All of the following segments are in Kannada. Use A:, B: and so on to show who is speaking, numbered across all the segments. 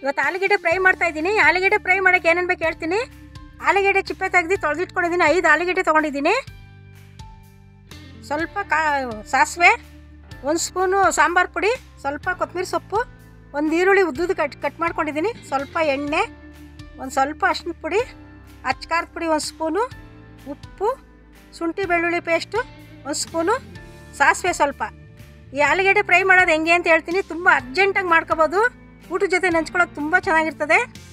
A: ಇವತ್ತು ಆಲೂಗೆಡ್ಡೆ ಫ್ರೈ ಮಾಡ್ತಾ ಇದ್ದೀನಿ ಆಲೂಗೆಡ್ಡೆ ಫ್ರೈ ಮಾಡೋಕ್ಕೆ ಏನೇನು ಬೇಕು ಹೇಳ್ತೀನಿ ಆಲೂಗೆಡ್ಡೆ ಚಿಪ್ಪೆ ತೆಗೆದು ತೊಳೆದಿಟ್ಕೊಂಡಿದ್ದೀನಿ ಐದು ಆಲೂಗೆಡ್ಡೆ ತೊಗೊಂಡಿದ್ದೀನಿ ಸ್ವಲ್ಪ ಕಾ ಸಾಸಿವೆ ಒಂದು ಸ್ಪೂನು ಸಾಂಬಾರು ಪುಡಿ ಸ್ವಲ್ಪ ಕೊತ್ತಂಬರಿ ಸೊಪ್ಪು ಒಂದು ಈರುಳ್ಳಿ ಉದ್ದುದು ಕಟ್ ಕಟ್ ಮಾಡ್ಕೊಂಡಿದ್ದೀನಿ ಸ್ವಲ್ಪ ಎಣ್ಣೆ ಒಂದು ಸ್ವಲ್ಪ ಅರ್ಶಿನ ಪುಡಿ ಅಚ್ಕಾರದ ಪುಡಿ ಒಂದು ಸ್ಪೂನು ಉಪ್ಪು ಶುಂಠಿ ಬೆಳ್ಳುಳ್ಳಿ ಪೇಸ್ಟು ಒಂದು ಸ್ಪೂನು ಸಾಸಿವೆ ಸ್ವಲ್ಪ ಈ ಆಲೂಗೆಡ್ಡೆ ಫ್ರೈ ಮಾಡೋದು ಹೆಂಗೆ ಅಂತ ಹೇಳ್ತೀನಿ ತುಂಬ ಅರ್ಜೆಂಟಾಗಿ ಮಾಡ್ಕೋಬೋದು ಊಟದ ಜೊತೆ ನೆಂಚ್ಕೊಳ್ಳೋಕೆ ತುಂಬ ಚೆನ್ನಾಗಿರ್ತದೆ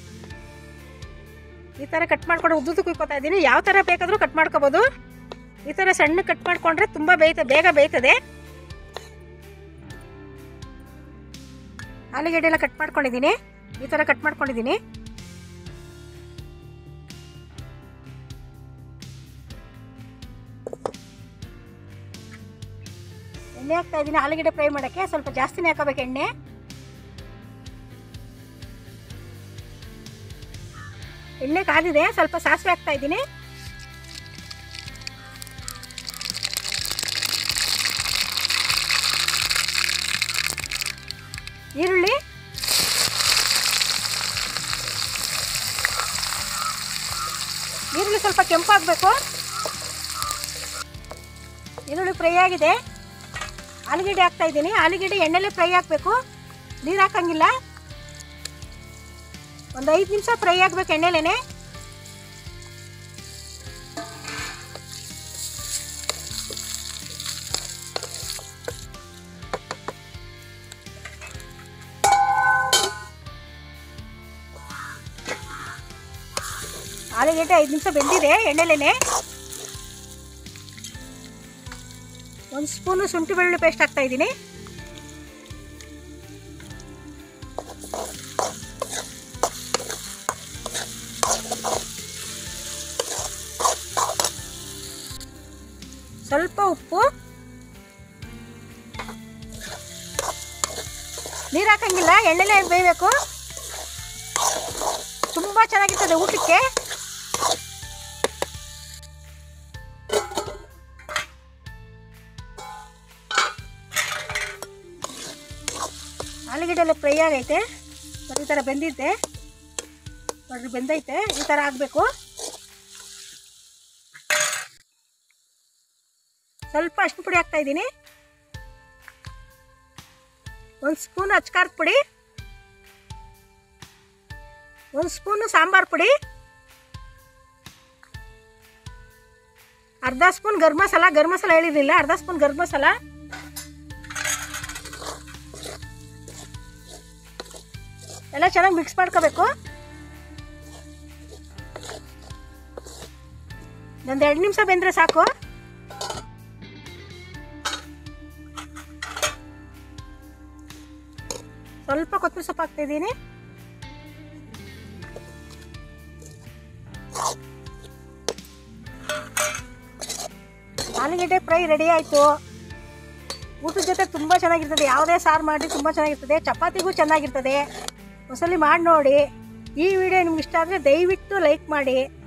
A: ಈ ಥರ ಕಟ್ ಮಾಡ್ಕೊಂಡು ಉದ್ದುದ್ದು ಕುಯ್ಕೋತಾ ಇದ್ದೀನಿ ಯಾವ ಥರ ಬೇಕಾದರೂ ಕಟ್ ಮಾಡ್ಕೋಬೋದು ಈ ಥರ ಸಣ್ಣ ಕಟ್ ಮಾಡಿಕೊಂಡ್ರೆ ತುಂಬ ಬೇಯ್ತ ಬೇಗ ಬೇಯ್ತದೆ ಆಲೂಗೆಡ್ಡೆ ಎಲ್ಲ ಕಟ್ ಮಾಡ್ಕೊಂಡಿದ್ದೀನಿ ಈ ಥರ ಕಟ್ ಮಾಡ್ಕೊಂಡಿದ್ದೀನಿ ಎಣ್ಣೆ ಹಾಕ್ತಾ ಇದ್ದೀನಿ ಆಲೂಗೆಡ್ಡೆ ಫ್ರೈ ಮಾಡೋಕ್ಕೆ ಸ್ವಲ್ಪ ಜಾಸ್ತಿನೇ ಹಾಕೋಬೇಕು ಎಣ್ಣೆ ಎಣ್ಣೆ ಕಾದಿದೆ ಸ್ವಲ್ಪ ಸಾಸಿವೆ ಹಾಕ್ತಾ ಇದ್ದೀನಿ ಈರುಳ್ಳಿ ಈರುಳ್ಳಿ ಸ್ವಲ್ಪ ಕೆಂಪಾಗಬೇಕು ಈರುಳ್ಳಿ ಫ್ರೈ ಆಗಿದೆ ಆಲೂಗೆಡ್ಡೆ ಹಾಕ್ತಾ ಇದ್ದೀನಿ ಆಲೂಗೆಡ್ಡೆ ಎಣ್ಣೆಲೆ ಫ್ರೈ ಹಾಕಬೇಕು ನೀರು ಹಾಕಂಗಿಲ್ಲ ಒಂದು ಐದು ನಿಮಿಷ ಫ್ರೈ ಆಗಬೇಕು ಎಣ್ಣೆಲೇನೆ ಆಲೂಗೆಡ್ಡೆ ಐದು ನಿಮಿಷ ಬೆಂದಿದೆ ಎಣ್ಣೆಲೇನೆ ಒಂದು ಸ್ಪೂನು ಶುಂಠಿ ಬೆಳ್ಳುಳ್ಳಿ ಪೇಸ್ಟ್ ಹಾಕ್ತಾ ಇದ್ದೀನಿ ಸ್ವಲ್ಪ ಉಪ್ಪು ನೀರು ಹಾಕಂಗಿಲ್ಲ ಎಣ್ಣೆಲೆ ಬೇಯಬೇಕು ತುಂಬ ಚೆನ್ನಾಗಿರ್ತದೆ ಊಟಕ್ಕೆ ಆಲೂಗೆಡ್ಡೆ ಎಲ್ಲ ಫ್ರೈ ಆಗೈತೆ ನೋಡಿ ಈ ಥರ ಬೆಂದಿದ್ದೆ ನೋಡ್ರಿ ಬೆಂದೈತೆ ಈ ಥರ ಆಗಬೇಕು ಸ್ವಲ್ಪ ಅಷ್ಟು ಪುಡಿ ಹಾಕ್ತಾ ಇದ್ದೀನಿ ಒಂದು ಸ್ಪೂನ್ ಅಚ್ಕಾರದ ಪುಡಿ ಒಂದು ಸ್ಪೂನು ಸಾಂಬಾರು ಪುಡಿ ಅರ್ಧ ಸ್ಪೂನ್ ಗರಂ ಮಸಾಲ ಗರಂ ಮಸಾಲ ಹೇಳಿರಲಿಲ್ಲ ಅರ್ಧ ಸ್ಪೂನ್ ಗರಂ ಮಸಾಲ ಎಲ್ಲ ಚೆನ್ನಾಗಿ ಮಿಕ್ಸ್ ಮಾಡ್ಕೋಬೇಕು ಒಂದು ಎರಡು ನಿಮಿಷ ಬೆಂದರೆ ಸಾಕು ಸ್ವಲ್ಪ ಕೊತ್ತಂಬರಿ ಸೊಪ್ಪು ಹಾಕ್ತಾ ಇದ್ದೀನಿ ಆಲೂಗೆಡ್ಡೆ ಫ್ರೈ ರೆಡಿ ಆಯಿತು ಊಟದ ಜೊತೆ ತುಂಬ ಚೆನ್ನಾಗಿರ್ತದೆ ಯಾವುದೇ ಸಾರು ಮಾಡಿ ತುಂಬ ಚೆನ್ನಾಗಿರ್ತದೆ ಚಪಾತಿಗೂ ಚೆನ್ನಾಗಿರ್ತದೆ ಒಂದ್ಸಲಿ ಮಾಡಿ ನೋಡಿ ಈ ವಿಡಿಯೋ ನಿಮ್ಗೆ ಇಷ್ಟ ಆದರೆ ದಯವಿಟ್ಟು ಲೈಕ್ ಮಾಡಿ